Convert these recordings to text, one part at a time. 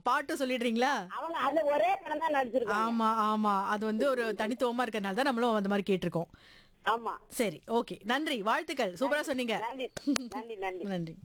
பாட்டு சொல்லிடுறீங்களா அவங்க அந்த ஒரே படம் தான் நடிச்சிருக்காங்க ஆமா ஆமா அது வந்து ஒரு தனித்துவமா இருக்கறனால தான் நம்மளும் அந்த மாதிரி கேட்டிருக்கோம் ஆமா சரி ஓகே நன்றி வாழ்த்துக்கள் சூப்பரா சொன்னீங்க நன்றி நன்றி நன்றி நன்றி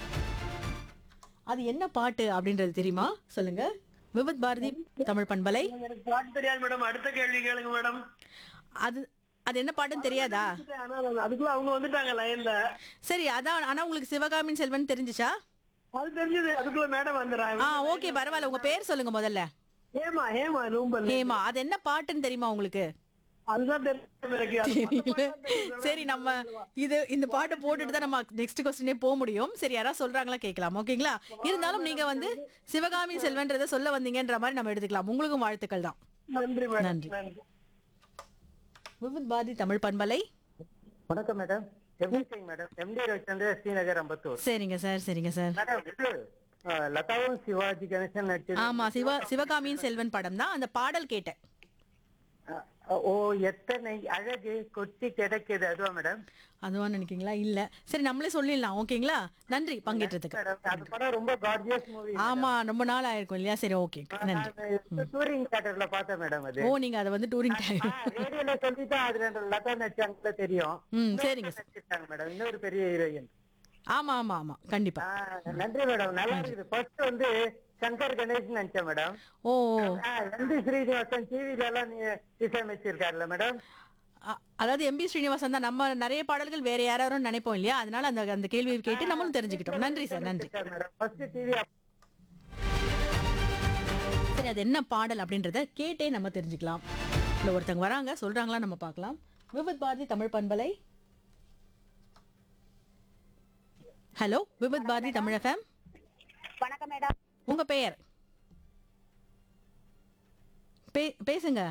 அது என்ன பாட்டு அப்படின்றது தெரியுமா சொல்லுங்க விபத் பாரதி தமிழ் பண்பலை எனக்கு பாட்டு தெரியாது மேடம் அடுத்த கேள்வி கேளுங்க மேடம் அது அது என்ன பாட்டுன்னு தெரியாதா ஆனா நான் அதுக்குள்ள அவங்க வந்துட்டாங்க லைன்ல சரி அதான் ஆனா உங்களுக்கு சிவகாமியின் செல்வன் தெரிஞ்சுச்சா அது தெரிஞ்சது அதுக்குள்ள மேடம் வந்துடுறாங்க ஆ ஓகே பரவாயில்ல உங்க பேர் சொல்லுங்க முதல்ல ஹேமா ஹேமா ரூம்பல் ஹேமா அது என்ன பாட்டுன்னு தெரியுமா உங்களுக்கு அதுதான் தெரியும் எனக்கு அது தெரியல சரி நம்ம இது இந்த பாட்டை போட்டுட்டு தான் நம்ம நெக்ஸ்ட் கொஸ்டினே போக முடியும் சரி யாராவது சொல்றாங்களா கேட்கலாம் ஓகேங்களா இருந்தாலும் நீங்க வந்து சிவகாமி செல்வன்றத சொல்ல வந்தீங்கன்ற மாதிரி நம்ம எடுத்துக்கலாம் உங்களுக்கும் வாழ்த்துக்கள் தான் நன்றி மேடம் நன்றி. நன்றி விபத் பாரதி தமிழ் பண்பலை வணக்கம் மேடம் எப்படி இருக்கீங்க மேடம் எம்டி ரவிச்சந்திர ஸ்ரீநகர் அம்பத்தூர் சரிங்க சார் சரிங்க சார் மேடம் இது அஹ், லதாவும் சிவாஜி கணேசன் நடிச்சது ஆமா சிவா சிவகாமியின் செல்வன் படம் தான் அந்த பாடல் கேட்டேன் அஹ், ஓ எத்தனை அழகு கொட்டி கிடக்குது அதுவா மேடம் அதுவா நினைக்கிறீங்களா இல்ல சரி நம்மளே சொல்லிடலாம் ஓகேங்களா நன்றி பங்கேற்றதுக்கு மேடம் அந்த படம் ரொம்ப கார்ஜியஸ் மூவி ஆமா ரொம்ப நாள் ஆயிருக்கும் இல்லையா சரி ஓகே நன்றி டூரிங் தேட்டர்ல பார்த்தேன் மேடம் அது ஓ நீங்க அதை வந்து டூரிங் டைம் ரேடியோல சொல்லிட்டு அதுல அந்த லதா நடிச்சாங்க தெரியும் ம் சரிங்க சார் நடிச்சிருக்காங்க மேடம் இன்னொரு பெரிய ஹீரோயின் ஆமா ஆமா ஆமா கண்டிப்பா நன்றி மேடம் நல்லா இருக்குது ஃபர்ஸ்ட் வந்து சங்கர் கணேஷ் நினைச்சேன் மேடம் ஓ எம்பி ஸ்ரீனிவாசன் டிவில எல்லாம் நீ இசையமைச்சிருக்காருல்ல மேடம் அ- அதாவது எம்பி ஸ்ரீனிவாசன் தான் நம்ம நிறைய பாடல்கள் வேற யாரும் நினைப்போம் இல்லையா அதனால அந்த அந்த கேள்வியை கேட்டு நம்மளும் தெரிஞ்சுக்கிட்டோம் நன்றி சார் நன்றி மேடம் ஃபர்ஸ்ட் டிவி சரி அது என்ன பாடல் அப்படின்றத கேட்டே நம்ம தெரிஞ்சுக்கலாம் இல்ல ஒருத்தங்க வராங்க சொல்றாங்களா நம்ம பார்க்கலாம் விபத் பாரதி தமிழ் பண்பலை ஹலோ விபத் பாரதி தமிழ் எஃப்எம் வணக்கம் மேடம் உங்க பெயர் பே- பேசுங்க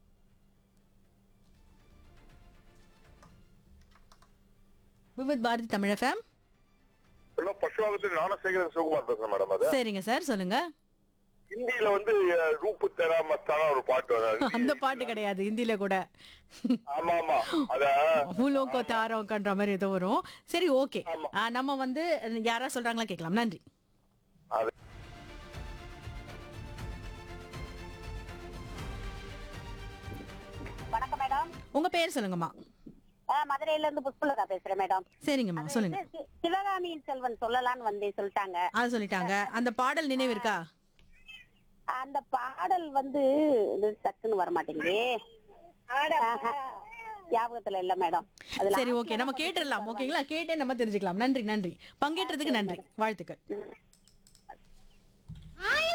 விபத் பாரதி தமிழ் எஃப்எம் ஹலோ பசுவாகத்தில் ஞானசேகரன் சிவகுமார் பேசுறேன் மேடம் அது சரிங்க சார் சொல்லுங்க ஹிந்தியில வந்து அஹ், ரூப்பு தெரா மஸ்தான ஒரு பாட்டு வரும். அந்த பாட்டு கிடையாது ஹிந்தில கூட ஆமா ஆமா அத பூலோக்கோ தாரோக்கன்ற மாதிரி ஏதோ வரும் சரி ஓகே நம்ம வந்து யாரா சொல்றாங்களா கேட்கலாம் நன்றி அது வணக்கம் மேடம் உங்க பேர் சொல்லுங்கம்மா ஆ, மதுரையில இருந்து புஷ்பலதா பேசுறேன் மேடம் சரிங்கம்மா சொல்லுங்க சி- சிவகாமியின் செல்வன் சொல்லலாம்னு வந்து சொல்லிட்டாங்க அது சொல்லிட்டாங்க அந்த பாடல் நினைவு இருக்கா அந்த பாடல் வந்து இது டக்குன்னு வர மாட்டேங்குது ஆஹா. ஞாபகத்துல இல்ல மேடம் அதுல சரி ஓகே நம்ம கேட்டுடலாம் ஓகேங்களா கேட்டே நம்ம தெரிஞ்சுக்கலாம் நன்றி நன்றி பங்கேற்றதுக்கு நன்றி வாழ்த்துக்கள் ஆயிரம்